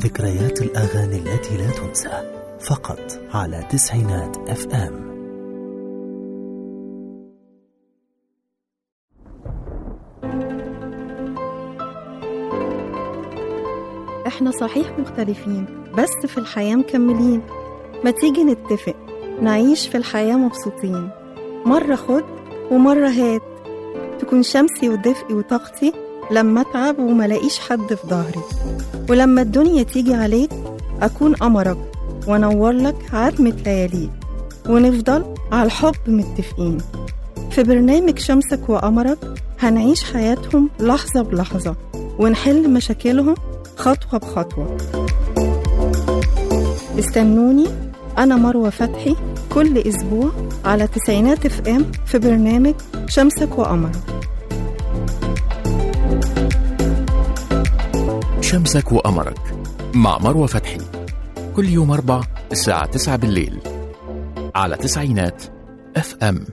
ذكريات الأغاني التي لا تنسى فقط على تسعينات اف ام احنا صحيح مختلفين بس في الحياة مكملين ما تيجي نتفق نعيش في الحياة مبسوطين مرة خد ومرة هات تكون شمسي ودفئي وطاقتي لما اتعب وملاقيش حد في ظهري ولما الدنيا تيجي عليك اكون قمرك وانور لك عتمة لياليك ونفضل على الحب متفقين في برنامج شمسك وقمرك هنعيش حياتهم لحظة بلحظة ونحل مشاكلهم خطوة بخطوة استنوني أنا مروة فتحي كل أسبوع على تسعينات اف ام في برنامج شمسك وقمرك شمسك وقمرك مع مروة فتحي كل يوم أربع الساعة تسعة بالليل على تسعينات اف ام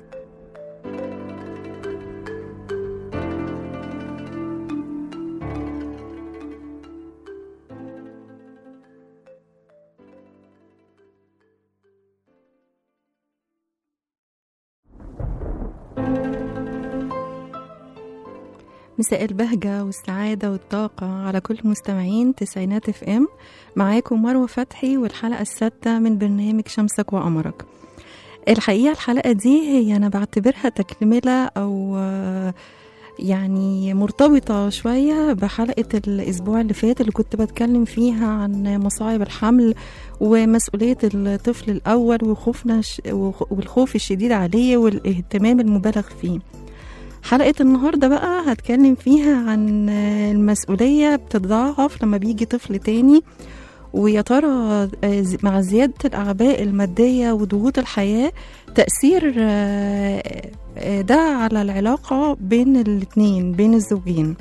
مساء البهجة والسعادة والطاقة على كل مستمعين تسعينات اف ام معاكم مروة فتحي والحلقة السادسة من برنامج شمسك وقمرك الحقيقة الحلقة دي هي أنا بعتبرها تكملة أو آه، يعني مرتبطة شوية بحلقة الأسبوع اللي فات اللي كنت بتكلم فيها عن مصاعب الحمل ومسؤولية الطفل الأول وخوفنا ش- وخ- والخوف الشديد عليه والاهتمام المبالغ فيه حلقة النهاردة بقى هتكلم فيها عن المسؤولية بتتضاعف لما بيجي طفل تاني ويا ترى آه، ز- مع زيادة الأعباء المادية وضغوط الحياة تأثير آه، آه، ده على العلاقة بين الاتنين بين الزوجين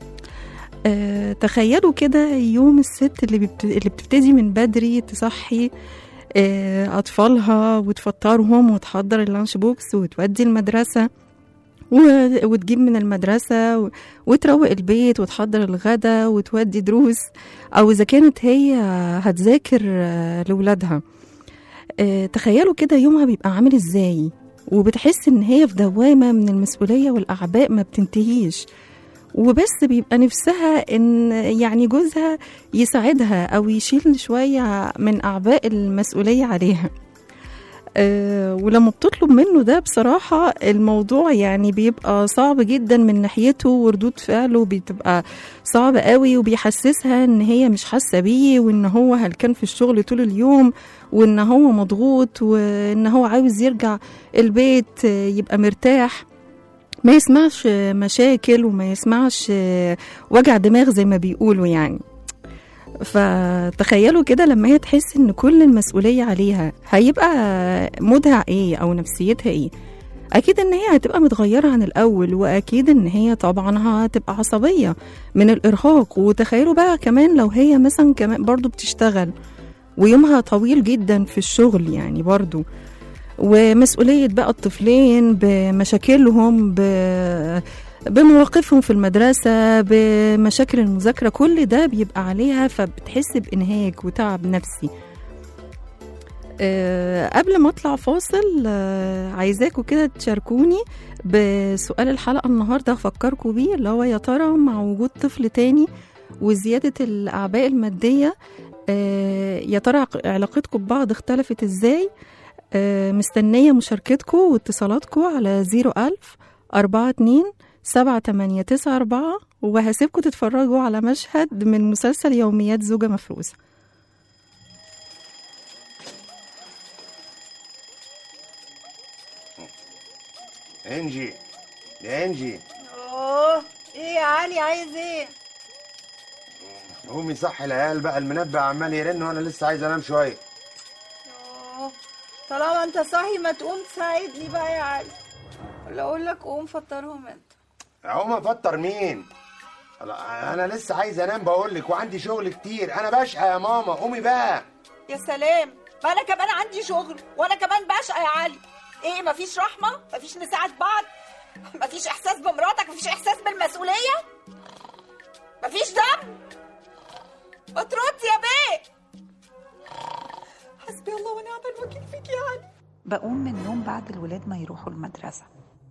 آه، تخيلوا كده يوم الست اللي, بت... اللي بتبتدي من بدري تصحي آه، أطفالها وتفطرهم وتحضر اللانش بوكس وتودي المدرسة و- وتجيب من المدرسة و- وتروق البيت وتحضر الغدا وتودي دروس أو إذا كانت هي هتذاكر آه، لولادها آه، تخيلوا كده يومها بيبقى عامل إزاي وبتحس إن هي في دوامة من المسؤولية والأعباء ما بتنتهيش وبس بيبقى نفسها إن يعني جوزها يساعدها أو يشيل شوية من أعباء المسؤولية عليها آه، ولما بتطلب منه ده بصراحة الموضوع يعني بيبقى صعب جدا من ناحيته وردود فعله بتبقى صعبة قوي وبيحسسها ان هي مش حاسة بيه وان هو هلكان في الشغل طول اليوم وان هو مضغوط وان هو عاوز يرجع البيت آه، يبقى مرتاح ما يسمعش آه، مشاكل وما يسمعش آه، وجع دماغ زي ما بيقولوا يعني فتخيلوا كده لما هي تحس ان كل المسؤولية عليها هيبقى مودها ايه او نفسيتها ايه اكيد ان هي هتبقى متغيرة عن الاول واكيد ان هي طبعا هتبقى عصبية من الارهاق وتخيلوا بقى كمان لو هي مثلا كمان برضو بتشتغل ويومها طويل جدا في الشغل يعني برضو ومسؤولية بقى الطفلين بمشاكلهم ب... بمواقفهم في المدرسة بمشاكل المذاكرة كل ده بيبقى عليها فبتحس بإنهاك وتعب نفسي أه قبل ما اطلع فاصل أه عايزاكم كده تشاركوني بسؤال الحلقة النهاردة هفكركم بيه اللي هو يا ترى مع وجود طفل تاني وزيادة الأعباء المادية أه يا ترى عق- علاقتكم ببعض اختلفت ازاي أه مستنية مشاركتكم واتصالاتكم على 01000 42 سبعة تمانية تسعة أربعة وهسيبكم تتفرجوا على مشهد من مسلسل يوميات زوجة مفروسة انجي يا انجي اوه ايه يا علي عايز ايه قومي صحي العيال بقى المنبه عمال يرن وانا لسه عايز انام شويه اوه طالما انت صاحي ما تقوم تساعدني بقى يا علي ولا اقول لك قوم فطرهم انت اقوم افطر مين لا، انا لسه عايز انام بقول لك وعندي شغل كتير انا بشقى يا ماما قومي بقى يا سلام ما انا كمان عندي شغل وانا كمان بشقى يا علي ايه مفيش رحمه مفيش نساعد بعض مفيش احساس بمراتك مفيش احساس بالمسؤوليه مفيش دم ما ترد يا بيه لك يعني بقوم من النوم بعد الولاد ما يروحوا المدرسة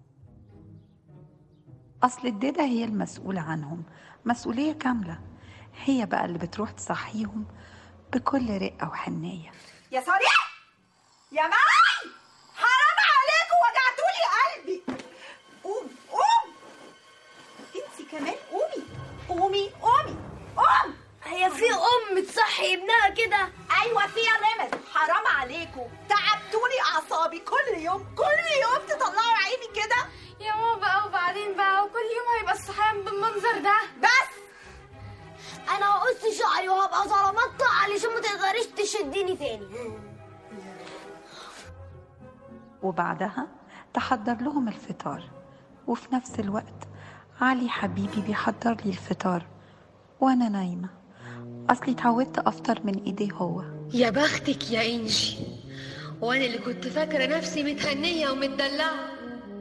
أصل الدادة هي المسؤولة عنهم مسؤولية كاملة هي بقى اللي بتروح تصحيهم بكل رقة وحنية يا صريح يا معي حرام عليكم وجعتولي قلبي قوم قوم انت كمان قومي قومي قومي قوم هي في ام تصحي ابنها كده ايوه فيها ليميت حرام عليكم تعبتوني اعصابي كل يوم كل يوم تطلعوا عيني كده يا ماما بقى وبعدين بقى وكل يوم هيبقى الصحيان بالمنظر ده بس انا هقص شعري وهبقى ظلمت علشان ما تقدريش تشديني تاني وبعدها تحضر لهم الفطار وفي نفس الوقت علي حبيبي بيحضر لي الفطار وأنا نايمة أصلي اتعودت أفطر من إيديه هو يا بختك يا انجي وانا اللي كنت فاكره نفسي متهنيه ومتدلعه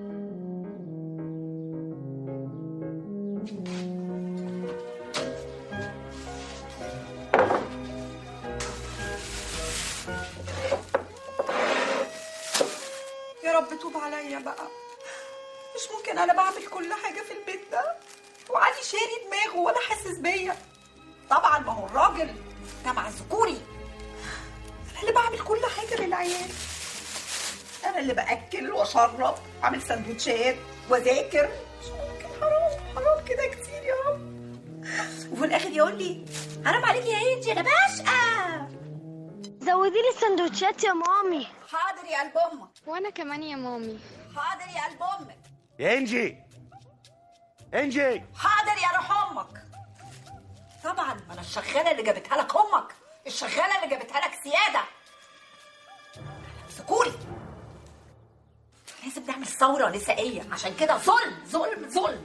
يا رب توب عليا بقى مش ممكن انا بعمل كل حاجه في البيت ده وعلي شاري دماغه ولا حاسس بيا طبعا ما هو الراجل تبع ذكوري انا اللي بعمل كل حاجه للعيال انا اللي باكل واشرب اعمل سندوتشات واذاكر مش ممكن حرام حرام كده كتير يا رب وفي الاخر يقول لي حرام عليكي يا انجي انا بشقى زودي لي السندوتشات يا مامي حاضر يا قلب امك وانا كمان يا مامي حاضر يا قلب امك يا انجي انجي حاضر يا روح امك طبعا ما انا الشغاله اللي جابتها لك امك الشغاله اللي جابتها لك سياده سكوري لازم نعمل ثوره نسائيه عشان كده ظلم ظلم ظلم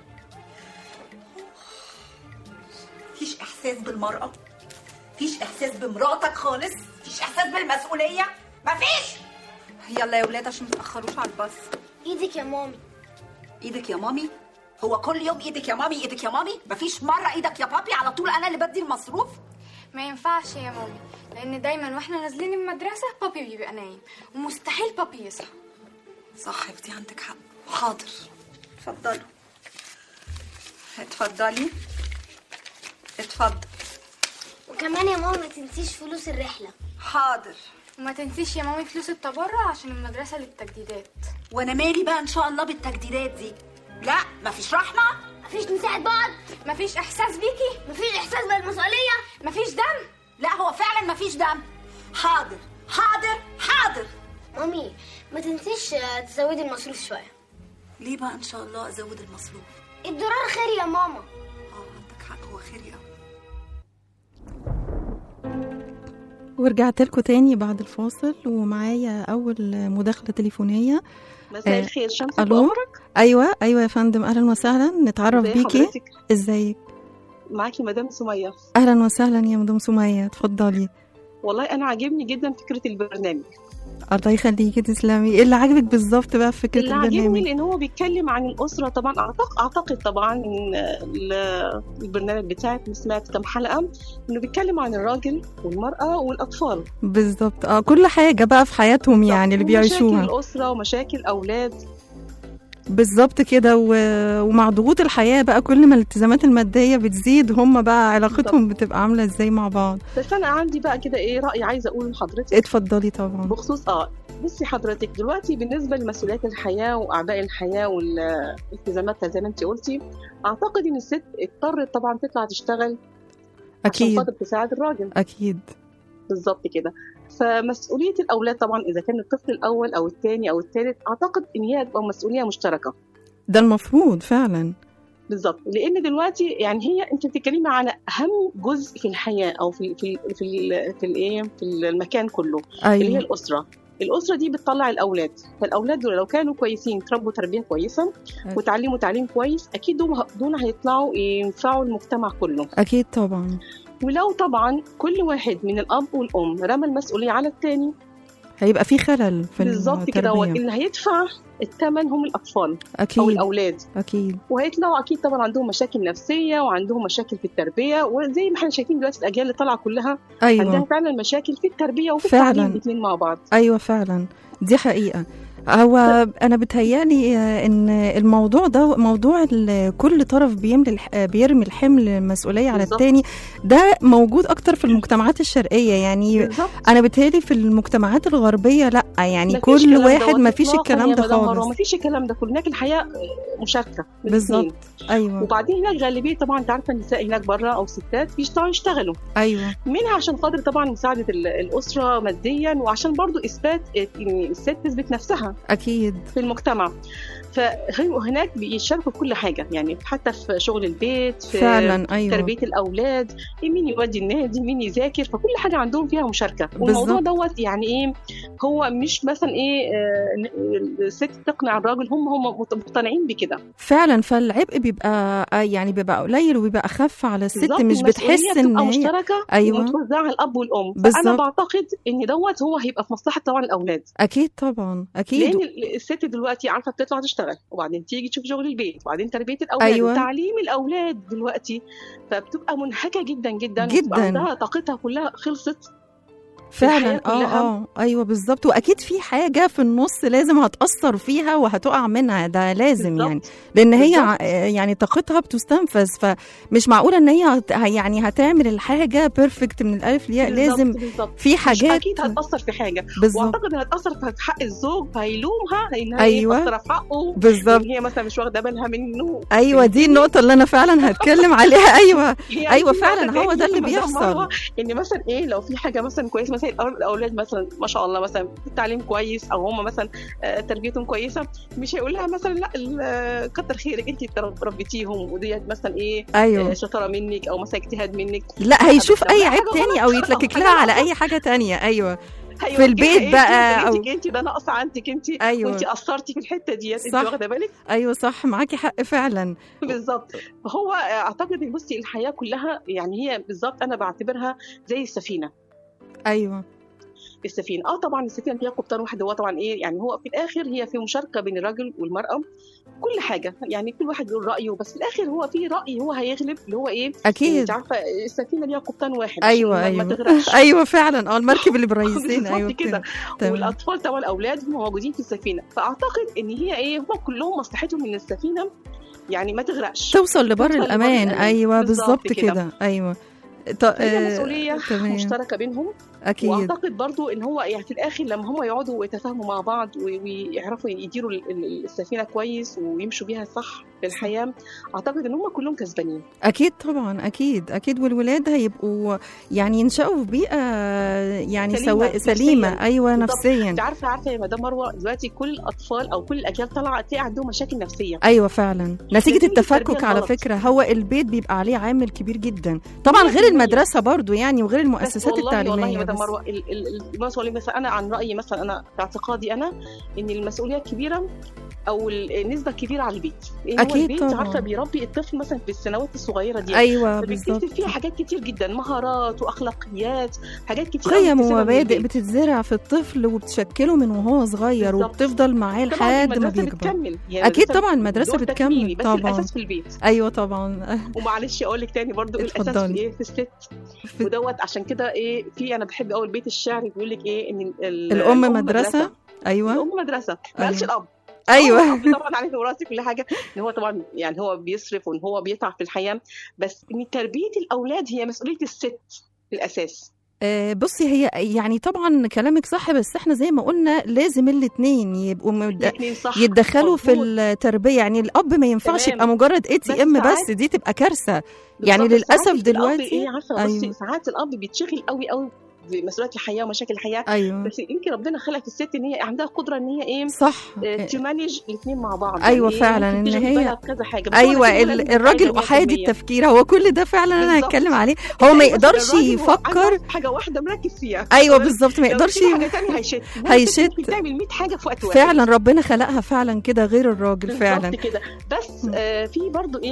مفيش احساس بالمراه مفيش احساس بمراتك خالص مفيش احساس بالمسؤوليه مفيش يلا يا ولاد عشان متاخروش على الباص ايدك يا مامي ايدك يا مامي هو كل يوم ايدك يا مامي ايدك يا مامي مفيش مره ايدك يا بابي على طول انا اللي بدي المصروف ما ينفعش يا مامي لان دايما واحنا نازلين المدرسه بابي بيبقى نايم ومستحيل بابي يصحى صح يا بنتي عندك حق حاضر اتفضلوا اتفضلي اتفضل وكمان يا ماما ما تنسيش فلوس الرحله حاضر وما تنسيش يا مامي فلوس التبرع عشان المدرسه للتجديدات وانا مالي بقى ان شاء الله بالتجديدات دي لا مفيش رحمه مفيش نساعد بعض مفيش احساس بيكي مفيش احساس بالمسؤوليه مفيش دم لا هو فعلا مفيش دم حاضر حاضر حاضر مامي ما تنسيش آه، تزودي المصروف شويه ليه بقى ان شاء الله ازود المصروف الدولار خير يا ماما اه عندك حق هو خير يا ورجعت لكم تاني بعد الفاصل ومعايا أول مداخلة تليفونية مساء آه، الخير شمس ألو بأمرك أيوة أيوة يا فندم أهلا وسهلا نتعرف ازي بيكي حضرتك؟ ازيك معاكي مدام سمية أهلا وسهلا يا مدام سمية اتفضلي والله أنا عاجبني جدا فكرة البرنامج الله يخليكي تسلمي ايه اللي عاجبك بالظبط بقى في فكرة اللي عاجبني البرنامج لأن هو بيتكلم عن الأسرة طبعا أعتقد, أعتقد طبعا إن ال- البرنامج بتاعك سمعت كم حلقة إنه بيتكلم عن الراجل والمرأة والأطفال بالظبط اه كل حاجة بقى في حياتهم يعني اللي ومشاكل بيعيشوها الأسرة ومشاكل الأولاد بالظبط كده و... ومع ضغوط الحياة بقى كل ما الالتزامات المادية بتزيد هم بقى علاقتهم بتبقى عاملة ازاي مع بعض بس أنا عندي بقى كده إيه رأي عايزة أقوله لحضرتك اتفضلي طبعا بخصوص اه بصي حضرتك دلوقتي بالنسبه لمسؤوليات الحياه واعباء الحياه والالتزاماتها زي ما انت قلتي اعتقد ان الست اضطرت طبعا تطلع تشتغل عشان أكيد خاطر تساعد الراجل أكيد بالظبط كده فمسؤوليه الاولاد طبعا اذا كان الطفل الاول او الثاني او الثالث اعتقد ان هي تبقى مسؤوليه مشتركه ده المفروض فعلا بالظبط لان دلوقتي يعني هي انت بتتكلمي على اهم جزء في الحياه او في في في ال- في الايه في المكان كله اللي هي أيوة الاسره الاسره دي بتطلع الاولاد فالاولاد دول لو كانوا كويسين تربوا تربيه كويسه أيوة. وتعلموا تعليم كويس اكيد دول دول هيطلعوا ينفعوا المجتمع كله أكيد طبعا ولو طبعا كل واحد من الاب والام رمى المسؤوليه على الثاني هيبقى في خلل في بالظبط كده هو التربية اللي هيدفع الثمن هم الاطفال او اكيد الاولاد اكيد وهيطلعوا اكيد طبعا عندهم مشاكل نفسيه وعندهم مشاكل في التربيه وزي ما احنا شايفين دلوقتي الاجيال اللي طالعه كلها عندها ايوه فعلا مشاكل في التربيه وفي فعلاً. التعليم الاثنين مع بعض ايوه فعلا دي حقيقه هو انا بتهيالي آه، ان الموضوع ده موضوع ال- كل طرف بيملي الح- آه، بيرمي الحمل المسؤوليه على بالظبط. التاني ده موجود اكتر في المجتمعات الشرقيه يعني بالظبط انا بتهيالي في المجتمعات الغربيه لا يعني مفيش كل الكلام واحد دوت ما فيش إطلاقاً الكلام يا ده مدام مروة، خالص ما فيش الكلام ده كله هناك الحياه مشاركه بالظبط بالظبط ايوه وبعدين هناك غالبيه طبعا انت عارفه النساء هناك بره او ستات بيشتغلوا يشتغلوا ايوه منها عشان خاطر طبعا مساعده ال- الاسره ماديا وعشان برضو اثبات ان الست تثبت نفسها اكيد في المجتمع فهناك بيشاركوا في كل حاجه يعني حتى في شغل البيت في فعلا ايوه تربيه الاولاد مين يودي النادي مين يذاكر فكل حاجه عندهم فيها مشاركه والموضوع بالظبط. دوت يعني ايه هو مش مثلا ايه آه، الست تقنع الراجل هم هم مقتنعين بكده فعلا فالعبء بيبقى آه، يعني بيبقى قليل وبيبقى اخف على الست بالظبط، مش المسؤولية بتحس ان بتبقى هي مشتركه أيوة. ومتوزعه على الاب والام فانا بالظبط. بعتقد ان دوت هو هيبقى في مصلحه طبعا الاولاد اكيد طبعا اكيد لان ال- الست دلوقتي عارفه بتطلع تشتغل وبعدين تيجي تشوف شغل البيت وبعدين تربيه الاولاد أيوة. وتعليم الاولاد دلوقتي فبتبقى منهكه جدا جدا جداً. وبتبقى عندها طاقتها كلها خلصت فعلا الحياة اه كلها. اه ايوه بالظبط واكيد في حاجه في النص لازم هتاثر فيها وهتقع منها ده لازم بالظبط. يعني لان هي بالظبط. ع- يعني طاقتها بتستنفذ فمش معقوله ان هي هت يعني هتعمل الحاجه بيرفكت من الالف للياء بالظبط، لازم بالظبط. في مش حاجات اكيد هتاثر في حاجه بالظبط واعتقد انها هتاثر في حق الزوج فهيلومها انها أيوة. أيوة. في حقه بالظبط إن هي مثلا مش واخده بالها منه ايوه دي النقطه اللي انا فعلا هتكلم عليها ايوه هي ايوه دي فعلا نقطة هو ده تاني اللي مدام بيحصل مروة، ان مثلا ايه لو في حاجه مثلا كويسه مثلا الأول- الاولاد مثلا ما شاء الله مثلا في التعليم كويس او هم مثلا آه، تربيتهم كويسه مش هيقول لها مثلا لا ال- آه، كتر خيرك انت ترب- ربيتيهم وديت مثلا ايه ايوه آه، شطاره منك او مثلا اجتهاد منك لا هيشوف لو اي في عيب حاجة تاني غلط، او يتلكك حاجة لها على غلط. اي حاجه تانية ايوه هيوجهها في البيت إيه؟ بقى انت أو- انت ده ناقص عندك انت أيوة. وانت قصرتي في الحته ديت انت صح. واخده بالك ايوه صح معاكي حق فعلا بالظبط فهو اعتقد إن بصي الحياه كلها يعني هي بالظبط انا بعتبرها زي السفينه ايوه السفينه اه طبعا السفينه فيها قبطان واحد هو طبعا ايه يعني هو في الاخر هي في مشاركه بين الرجل والمراه كل حاجه يعني كل واحد بيقول رايه بس في الاخر هو في راي هو هيغلب اللي هو ايه اكيد انت عارفه السفينه ليها قبطان واحد ايوه عشان ما- ايوه ما تغرقش ايوه فعلا اه المركب اللي برئيسين بالظبط ايوه كده بتم- تمام والاطفال طبعا الاولاد هم موجودين في السفينه فاعتقد ان هي ايه هم كلهم مصلحتهم من السفينه يعني ما تغرقش توصل لبر توصل لبر الامان الأمان. ايوه بالظبط بالظبط كده. كده ايوه ط- هي آه، مسؤوليه تمام مشتركه بينهم اكيد واعتقد برضو ان هو يعني في الاخر لما هم يقعدوا ويتفاهموا مع بعض و- ويعرفوا يديروا ال- ال- السفينه كويس ويمشوا بيها صح في الحياه اعتقد ان هم كلهم كسبانين اكيد طبعا اكيد اكيد والولاد هيبقوا يعني ينشأوا في بيئه يعني سليمة سوا... نفسياً. سليمه ايوه بالظبط. نفسيا انت عارفه عارفه يا مدام مروه دلوقتي كل الاطفال او كل الاجيال طالعه تلاقي عندهم مشاكل نفسيه ايوه فعلا نتيجه نتيجة التفكك التربية على الغلط. فكره هو البيت بيبقى عليه عامل كبير جدا طبعا غير 100%. المدرسه برضو يعني وغير بس المؤسسات والله والله التعليميه يا مدام بس. مروه ال- ال- ال- المسؤوليه مثلا انا عن رايي مثلا انا في اعتقادي انا ان المسؤوليه الكبيره او ال- النسبه الكبيره على البيت لان هو أكيد البيت طبعاً. عارفه بيربي الطفل مثلا في السنوات الصغيره دي ايوه فبيكتسب بالظبط فيها حاجات كتير جدا مهارات واخلاقيات حاجات كتير قيم بتكتسبها من ومبادئ البيت. بتتزرع في الطفل وبتشكله من وهو صغير بالظبط. وبتفضل معاه طبعا لحد ما المدرسه بيكبر بتكمل يعني اكيد المدرسة طبعا المدرسه دور تكميلي، بتكمل بس طبعا الاساس في البيت ايوه طبعا ومعلش اقول لك تاني برضو الاساس اتفضلي. في ايه في الست ودوت عشان كده ايه في انا بحب قوي البيت الشعري بيقول لك ايه ان ال- ال- الام مدرسه ايوه الام مدرسه ما قالش أيوة. الاب ايوه هو الأب طبعا عليه وراثي كل حاجه ان هو طبعا يعني هو بيصرف وان هو بيتعب في الحياه بس ان تربيه الاولاد هي مسؤوليه الست في الاساس آه، بصي هي يعني طبعا كلامك صح بس احنا زي ما قلنا لازم الاثنين يبقوا مد... الاثنين صح يتدخلوا في مظبوط. التربيه يعني الاب ما ينفعش تمام. يبقى مجرد اي بس تي ام بس ساعات- دي تبقى كارثه يعني بالظبط، للأسف ساعات الأب دلوقتي- ايه عارفه بصي أيوة. ساعات الاب بيتشغل قوي قوي بمسؤوليات الحياه ومشاكل الحياه ايوه بس يمكن ربنا خلق الست ان هي عندها قدره ان هي ايه صح آه، تمانج الاثنين مع بعض أيوة يعني إيه، فعلاً، ممكن إن تشغل هي- بالها بكذا حاجه بس هو ايوه لازم ال- يبقى الراجل حاجة احادي 100%. التفكير هو كل ده فعلا انا بالظبط. هتكلم عليه هو ما تلاقي مثلاً يقدرش الراجل هو يفكر عنده حاجه واحده مركز فيها ايوه بالظبط ما لو يقدرش في حاجه ثانيه هيشت هيشت. ممكن تعمل 100 حاجه في وقت واحد فعلا ربنا خلقها فعلا كده غير الراجل فعلا بالظبط كده بس آه في برضو ايه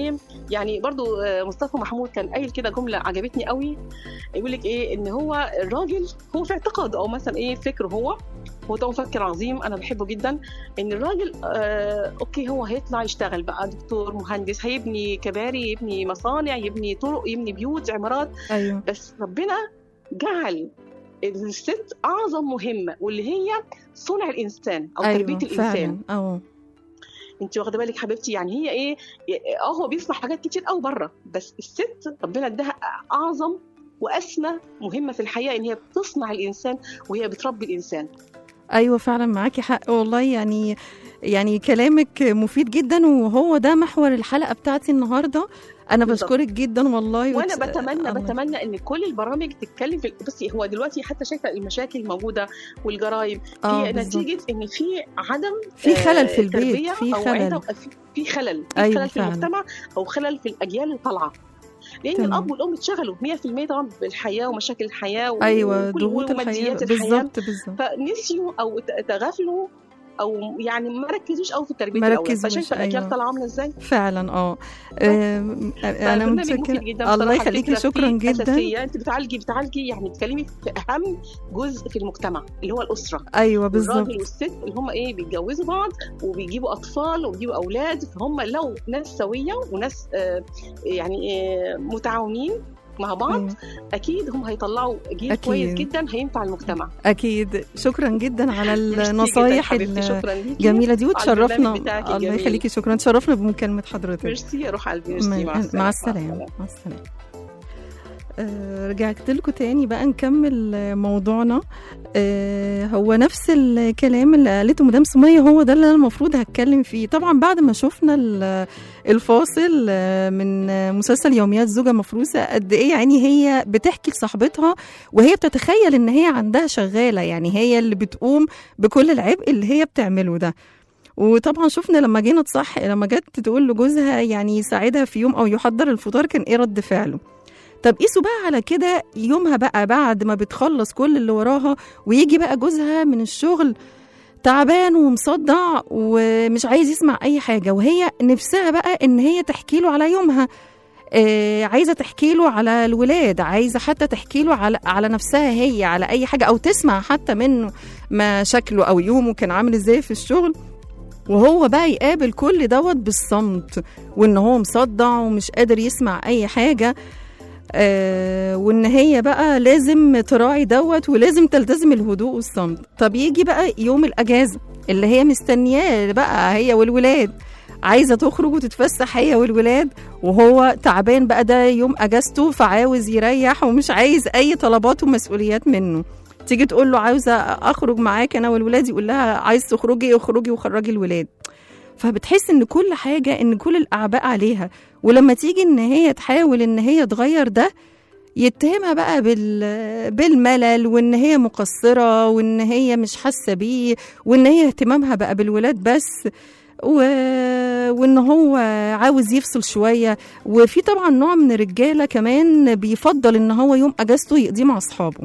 يعني برضو آه، مصطفى محمود كان قايل كده جمله عجبتني قوي يقول لك ايه ان هو الراجل هو في اعتقاده او مثلا ايه فكره هو هو ده مفكر عظيم انا بحبه جدا ان الراجل آه اوكي هو هيطلع يشتغل بقى دكتور مهندس هيبني كباري يبني مصانع يبني طرق يبني بيوت عمارات ايوه بس ربنا جعل الست اعظم مهمه واللي هي صنع الانسان او ايوه تربيه الانسان فعلا اه انت واخده بالك حبيبتي يعني هي ايه اه هو بيصنع حاجات كتير قوي بره بس الست ربنا اداها اعظم واسمى مهمه في الحياه ان هي بتصنع الانسان وهي بتربي الانسان ايوه فعلا معاكي حق والله يعني يعني كلامك مفيد جدا وهو ده محور الحلقه بتاعتي النهارده انا بالظبط. بشكرك جدا والله وانا وت- بتمنى الله. بتمنى ان كل البرامج تتكلم في بصي هو دلوقتي حتى شايفه المشاكل الموجوده والجرائم آه، هي بالظبط. نتيجه ان في عدم في آه، خلل في البيت، تربية في أو خلل. عدم- في- في خلل في أيوة خلل في فعلا. المجتمع او خلل في الاجيال اللي طالعه لان تمام. الاب والام اتشغلوا 100% طبعا بالحياه ومشاكل الحياه و- ايوه وكل- ضغوط الحياه وماديات الحياه بالظبط بالظبط فنسيوا او ت- تغافلوا او يعني ما ركزوش قوي في تربيه ما الاولاد ركزوش، فشايفه الاجيال أيوة. طالعه عامله ازاي فعلا اه آم، انا فالبرنامج مفيد متشكره جدا الله بصراحة، يخليكي الفكرة شكرا فيه جدا أساسية. انت بتعالجي بتعالجي يعني بتتكلمي في اهم جزء في المجتمع اللي هو الاسره ايوه بالظبط الراجل والست اللي هم ايه بيتجوزوا بعض وبيجيبوا اطفال وبيجيبوا اولاد فهم لو ناس سويه وناس آه يعني آه متعاونين مع بعض أيوة. اكيد هم هيطلعوا جيل أكيد. كويس جدا هينفع المجتمع اكيد شكرا جدا على ميرسي جداً النصايح حبيبتي، شكرا ليكي الجميله دي على وتشرفنا البرنامج بتاعك الله الجميل. يخليكي شكرا تشرفنا بمكالمه حضرتك ميرسي يا روح قلبي ميرسي مع مع السلامه مع السلامة مع السلامة آه، رجعت لكم تاني بقى نكمل آه، موضوعنا آه، هو نفس الكلام اللي قالته مدام سمية هو ده اللي انا المفروض هتكلم فيه طبعا بعد ما شفنا ال- الفاصل آه، من آه، مسلسل يوميات زوجة مفروسة قد ايه يعني هي بتحكي لصاحبتها وهي بتتخيل ان هي عندها شغالة يعني هي اللي بتقوم بكل العبء اللي هي بتعمله ده وطبعا شفنا لما جينا تصح لما جت تقول لجوزها يعني يساعدها في يوم او يحضر الفطار كان ايه رد فعله طب قيسوا بقى على كده يومها بقى بعد ما بتخلص كل اللي وراها ويجي بقى جوزها من الشغل تعبان ومصدع ومش عايز يسمع اي حاجه وهي نفسها بقى ان هي تحكي له على يومها آه عايزه تحكي له على الولاد عايزه حتى تحكي له على على نفسها هي على اي حاجه او تسمع حتى منه ما شكله او يومه كان عامل ازاي في الشغل وهو بقى يقابل كل دوت بالصمت وان هو مصدع ومش قادر يسمع اي حاجه آه وان هي بقى لازم تراعي دوت ولازم تلتزم الهدوء والصمت طب يجي بقى يوم الاجازه اللي هي مستنياه بقى هي والولاد عايزه تخرج وتتفسح هي والولاد وهو تعبان بقى ده يوم اجازته فعاوز يريح ومش عايز اي طلبات ومسؤوليات منه تيجي تقول له عاوزه اخرج معاك انا والولاد يقول لها عايز تخرجي اخرجي وخرجي الولاد فبتحس ان كل حاجه ان كل الاعباء عليها ولما تيجي ان هي تحاول ان هي تغير ده يتهمها بقى بال... بالملل وان هي مقصره وان هي مش حاسه بيه وان هي اهتمامها بقى بالولاد بس و... وان هو عاوز يفصل شويه وفي طبعا نوع من الرجاله كمان بيفضل ان هو يوم اجازته يقضيه مع اصحابه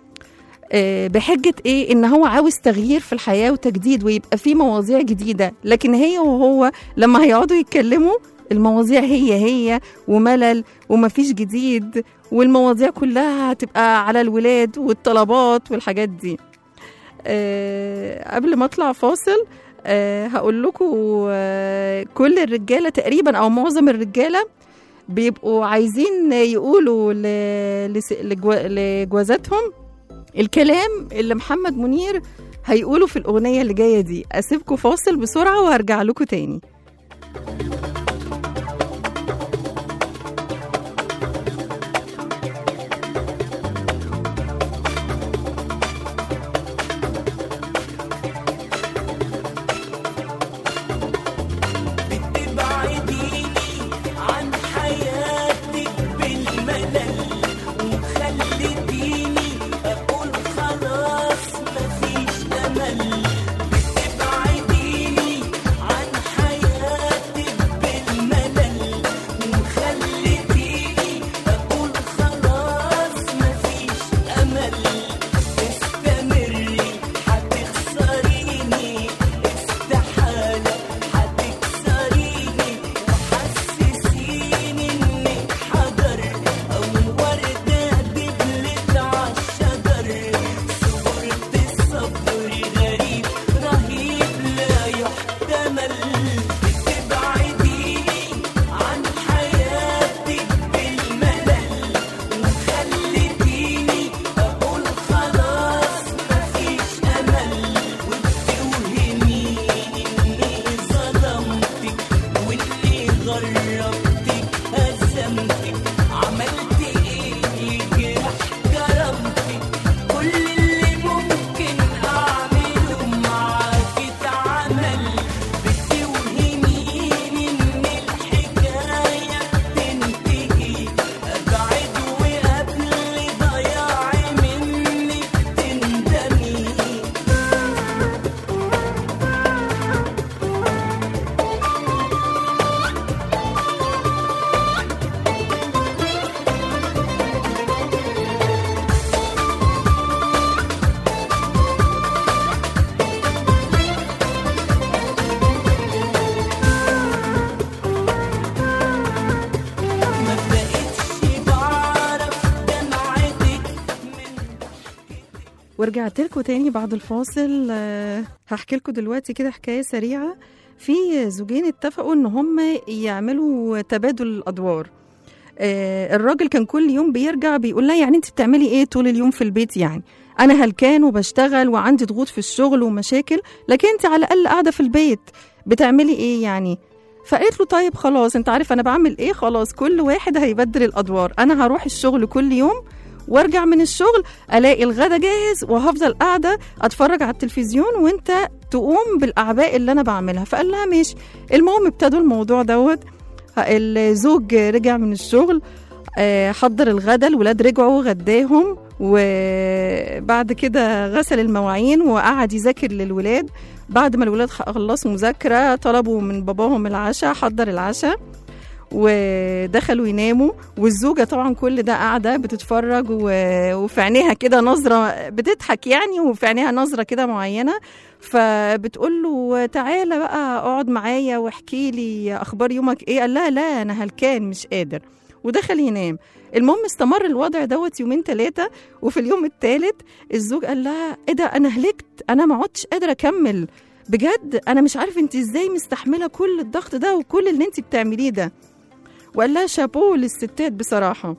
آه، بحجة ايه ان هو عاوز تغيير في الحياة وتجديد ويبقى في مواضيع جديدة لكن هي وهو لما هيقعدوا يتكلموا المواضيع هي هي وملل ومفيش جديد والمواضيع كلها هتبقى على الولاد والطلبات والحاجات دي أه قبل ما اطلع فاصل أه هقول لكم أه كل الرجالة تقريبا او معظم الرجالة بيبقوا عايزين يقولوا ل- لس- لجوا- لجوازاتهم الكلام اللي محمد منير هيقوله في الأغنية اللي جاية دي أسيبكم فاصل بسرعة وهرجع لكم تاني تبعديني عن حياتك بالملل وخلتيني اقول خلاص مفيش امل تبعديني عن حياتك ورجعت لكم تاني بعد الفاصل آه، هحكي لكم دلوقتي كده حكايه سريعه في زوجين اتفقوا ان هم يعملوا تبادل الادوار آه، الراجل كان كل يوم بيرجع بيقول لها يعني انت بتعملي ايه طول اليوم في البيت يعني انا هلكان وبشتغل وعندي ضغوط في الشغل ومشاكل لكن انت على الاقل قاعده في البيت بتعملي ايه يعني فقالت له طيب خلاص انت عارف انا بعمل ايه خلاص كل واحد هيبدل الادوار انا هروح الشغل كل يوم وارجع من الشغل الاقي الغدا جاهز وهفضل قاعده اتفرج على التلفزيون وانت تقوم بالاعباء اللي انا بعملها فقال لها ماشي المهم ابتدوا الموضوع دوت الزوج رجع من الشغل آه، حضر الغدا الولاد رجعوا غداهم وبعد كده غسل المواعين وقعد يذاكر للولاد بعد ما الولاد خلصوا مذاكرة طلبوا من باباهم العشاء حضر العشاء ودخلوا يناموا والزوجة طبعا كل ده قاعدة بتتفرج و- وفي عينيها كده نظرة بتضحك يعني وفي عينيها نظرة كده معينة فبتقول له تعالى بقى اقعد معايا واحكي لي اخبار يومك ايه قال لها لا انا هلكان مش قادر ودخل ينام المهم استمر الوضع دوت يومين ثلاثة وفي اليوم الثالث الزوج قال لها ايه ده انا هلكت انا ما عدتش قادرة اكمل بجد انا مش عارف انت ازاي مستحملة كل الضغط ده وكل اللي انت بتعمليه ده وقال لها شابوه للستات بصراحة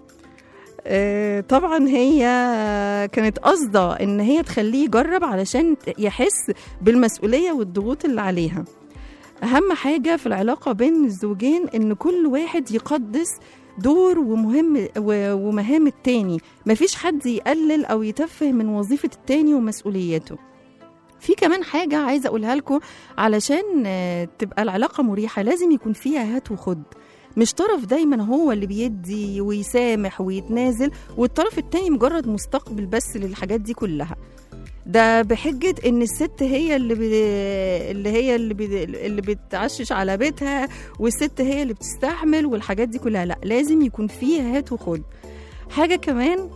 آه، طبعا هي كانت قصده ان هي تخليه يجرب علشان يحس بالمسؤوليه والضغوط اللي عليها اهم حاجه في العلاقه بين الزوجين ان كل واحد يقدس دور ومهم و- ومهام التاني مفيش حد يقلل او يتفه من وظيفه التاني ومسؤولياته في كمان حاجة عايزة أقولها لكم علشان آه، تبقى العلاقة مريحة لازم يكون فيها هات وخد مش طرف دايما هو اللي بيدي ويسامح ويتنازل والطرف التاني مجرد مستقبل بس للحاجات دي كلها ده بحجة ان الست هي اللي ب... اللي هي اللي, ب... اللي بتعشش على بيتها والست هي اللي بتستحمل والحاجات دي كلها لا لازم يكون فيها هات وخد حاجة كمان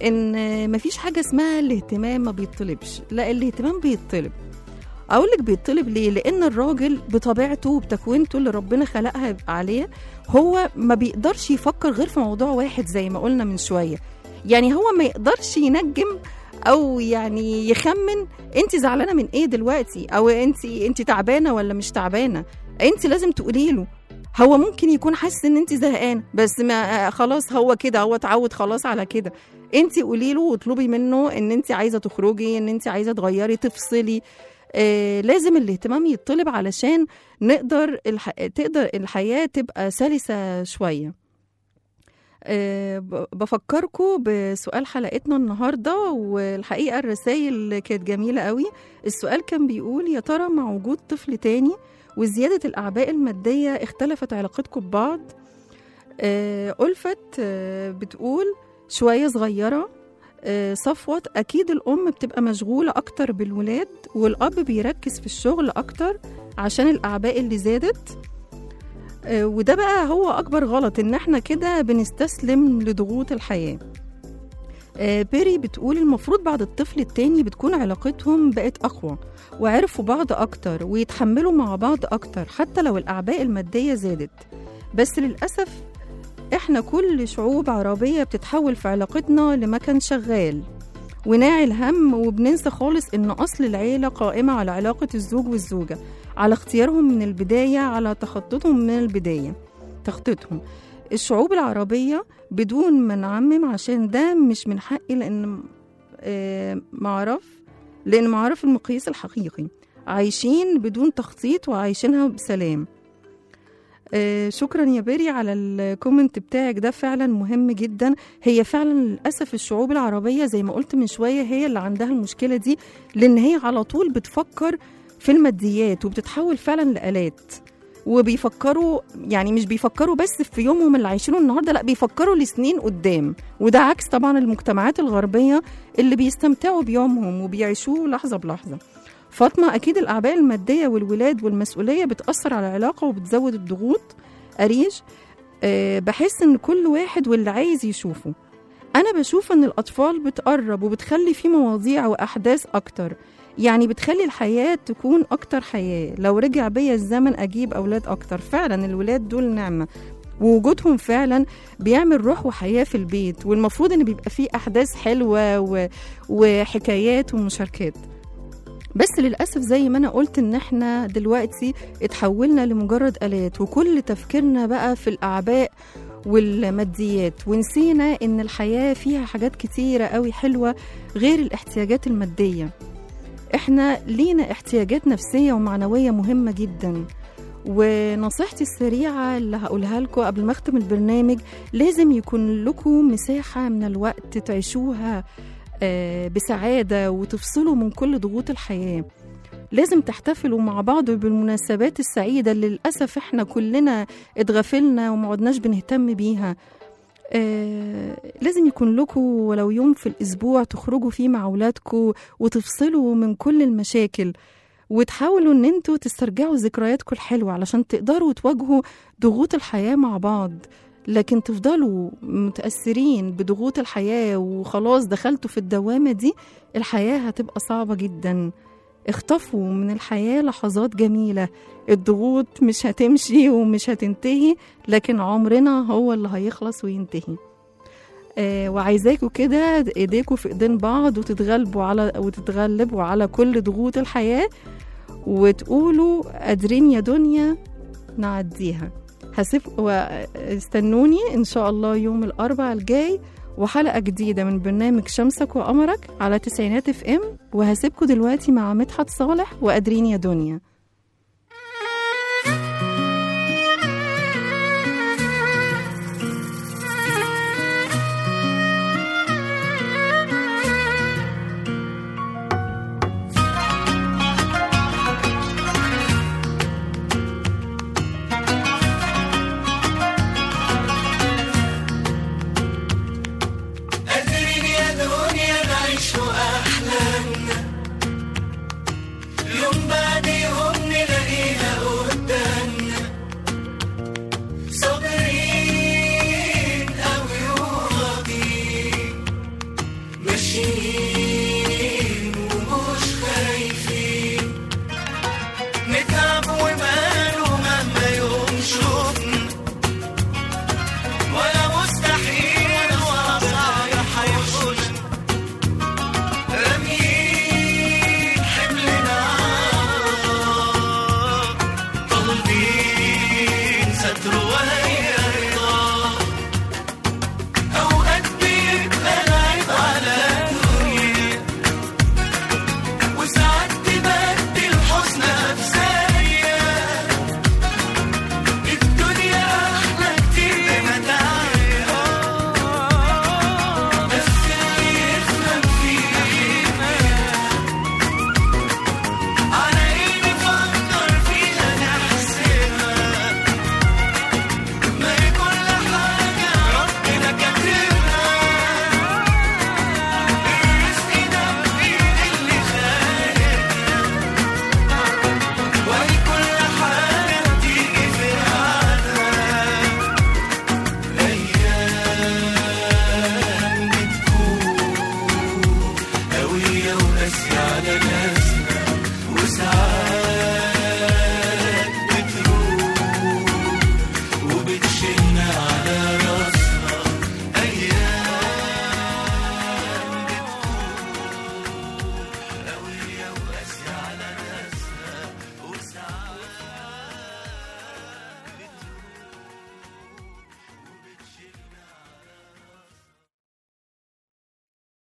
ان مفيش حاجة اسمها الاهتمام ما بيطلبش لا الاهتمام بيطلب اقول لك بيطلب ليه لان الراجل بطبيعته وبتكوينته اللي ربنا خلقها يبقى عليه هو ما بيقدرش يفكر غير في موضوع واحد زي ما قلنا من شويه يعني هو ما يقدرش ينجم او يعني يخمن انت زعلانه من ايه دلوقتي او انت انت تعبانه ولا مش تعبانه انت لازم تقولي له هو ممكن يكون حاسس ان انت زهقان بس ما آه، خلاص هو كده هو اتعود خلاص على كده انت قولي له واطلبي منه ان انت عايزه تخرجي ان انت عايزه تغيري تفصلي آه لازم الاهتمام يطلب علشان نقدر الح... تقدر الحياه تبقى سلسه شويه آه، ب- بفكركم بسؤال حلقتنا النهارده والحقيقه الرسائل كانت جميله قوي السؤال كان بيقول يا ترى مع وجود طفل تاني وزياده الاعباء الماديه اختلفت علاقتكم ببعض آه، ألفت آه، بتقول شويه صغيره آه، صفوت اكيد الام بتبقى مشغوله اكتر بالولاد والاب بيركز في الشغل اكتر عشان الاعباء اللي زادت آه، وده بقى هو اكبر غلط ان احنا كده بنستسلم لضغوط الحياه آه، بيري بتقول المفروض بعد الطفل التاني بتكون علاقتهم بقت أقوى وعرفوا بعض أكتر ويتحملوا مع بعض أكتر حتى لو الأعباء المادية زادت بس للأسف إحنا كل شعوب عربية بتتحول في علاقتنا لمكان شغال وناعي الهم وبننسى خالص إن أصل العيلة قائمة على علاقة الزوج والزوجة على اختيارهم من البداية على تخطيطهم من البداية تخطيطهم الشعوب العربية بدون ما نعمم عشان ده مش من حقي لأن آه، معرف لأن معرف المقياس الحقيقي عايشين بدون تخطيط وعايشينها بسلام آه، شكرا يا بيري على الكومنت بتاعك ده فعلا مهم جدا هي فعلا للأسف الشعوب العربية زي ما قلت من شوية هي اللي عندها المشكلة دي لأن هي على طول بتفكر في الماديات وبتتحول فعلا لآلات وبيفكروا يعني مش بيفكروا بس في يومهم اللي عايشينه النهارده لا بيفكروا لسنين قدام وده عكس طبعا المجتمعات الغربيه اللي بيستمتعوا بيومهم وبيعيشوه لحظه بلحظه فاطمه اكيد الاعباء الماديه والولاد والمسؤوليه بتاثر على العلاقه وبتزود الضغوط اريج أه بحس ان كل واحد واللي عايز يشوفه انا بشوف ان الاطفال بتقرب وبتخلي في مواضيع واحداث اكتر يعني بتخلي الحياة تكون أكتر حياة لو رجع بيا الزمن أجيب أولاد أكتر فعلا الولاد دول نعمة ووجودهم فعلا بيعمل روح وحياة في البيت والمفروض ان بيبقى فيه احداث حلوة و... وحكايات ومشاركات بس للأسف زي ما أنا قلت إن إحنا دلوقتي اتحولنا لمجرد آلات وكل تفكيرنا بقى في الأعباء والماديات ونسينا إن الحياة فيها حاجات كتيرة قوي حلوة غير الاحتياجات المادية إحنا لينا احتياجات نفسية ومعنوية مهمة جدا ونصيحتي السريعة اللي هقولها لكم قبل ما أختم البرنامج لازم يكون لكم مساحة من الوقت تعيشوها آه، بسعادة وتفصلوا من كل ضغوط الحياة لازم تحتفلوا مع بعض بالمناسبات السعيدة اللي للأسف احنا كلنا اتغفلنا ومعدناش بنهتم بيها آه لازم يكون لكم ولو يوم في الأسبوع تخرجوا فيه مع أولادكم وتفصلوا من كل المشاكل وتحاولوا ان انتوا تسترجعوا ذكرياتكم الحلوة علشان تقدروا تواجهوا ضغوط الحياة مع بعض لكن تفضلوا متأثرين بضغوط الحياة وخلاص دخلتوا في الدوامة دي الحياة هتبقى صعبة جدا اخطفوا من الحياة لحظات جميلة الضغوط مش هتمشي ومش هتنتهي لكن عمرنا هو اللي هيخلص وينتهي آه وعايزاكوا كده ايديكوا في ايدين بعض وتتغلبوا على وتتغلبوا على كل ضغوط الحياة وتقولوا قادرين يا دنيا نعديها هسيب واستنوني ان شاء الله يوم الاربعاء الجاي وحلقة جديدة من برنامج شمسك وقمرك على تسعينات اف ام وهسيبكم دلوقتي مع مدحت صالح وقادرين يا دنيا